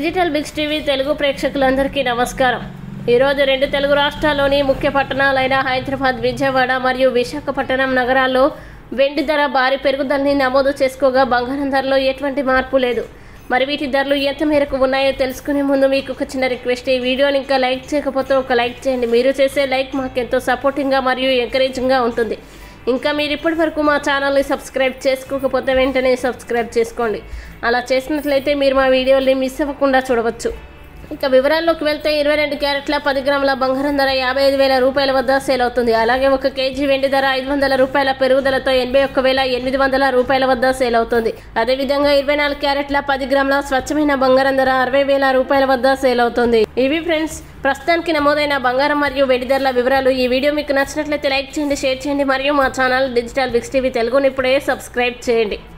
digital Biggs TV Telugu ప్రేక్షకులందరికీ నమస్కారం ఈరోజు రెండు తెలుగు రాష్ట్రాల్లోని ముఖ్య పట్టణాలైన హైదరాబాద్ విజయవాడ మరియు విశాఖపట్నం నగరాల్లో వెండి ధర భారీ పెరుగుదలని నమోదు చేసుకోగా బంగారం ధరలో ఎటువంటి మార్పు లేదు మరి వీటి ధరలు ఎంత మేరకు ఉన్నాయో తెలుసుకునే ముందు మీకు ఒక చిన్న రిక్వెస్ట్ ఈ వీడియోని ఇంకా లైక్ చేయకపోతే ఒక లైక్ చేయండి మీరు చేసే లైక్ మాకు ఎంతో సపోర్టింగ్గా మరియు ఎంకరేజింగ్గా ఉంటుంది ఇంకా మీరు ఇప్పటి వరకు మా ఛానల్ని సబ్స్క్రైబ్ చేసుకోకపోతే వెంటనే సబ్స్క్రైబ్ చేసుకోండి అలా చేసినట్లయితే మీరు మా వీడియోని మిస్ అవ్వకుండా చూడవచ్చు ఇక వివరాల్లోకి వెళ్తే ఇరవై రెండు క్యారెట్ల పది గ్రాముల బంగారం ధర యాభై ఐదు వేల రూపాయల వద్ద సేల్ అవుతుంది అలాగే ఒక కేజీ వెండి ధర ఐదు వందల రూపాయల పెరుగుదలతో ఎనభై ఒక్క వేల ఎనిమిది వందల రూపాయల వద్ద సేల్ అవుతుంది అదేవిధంగా ఇరవై నాలుగు క్యారెట్ల పది గ్రాముల స్వచ్ఛమైన బంగారం ధర అరవై వేల రూపాయల వద్ద సేల్ అవుతుంది ఇవి ఫ్రెండ్స్ ప్రస్తుతానికి నమోదైన బంగారం మరియు వెండి ధరల వివరాలు ఈ వీడియో మీకు నచ్చినట్లయితే లైక్ చేయండి షేర్ చేయండి మరియు మా ఛానల్ డిజిటల్ బిక్స్ టీవీ తెలుగుని ఇప్పుడే సబ్స్క్రైబ్ చేయండి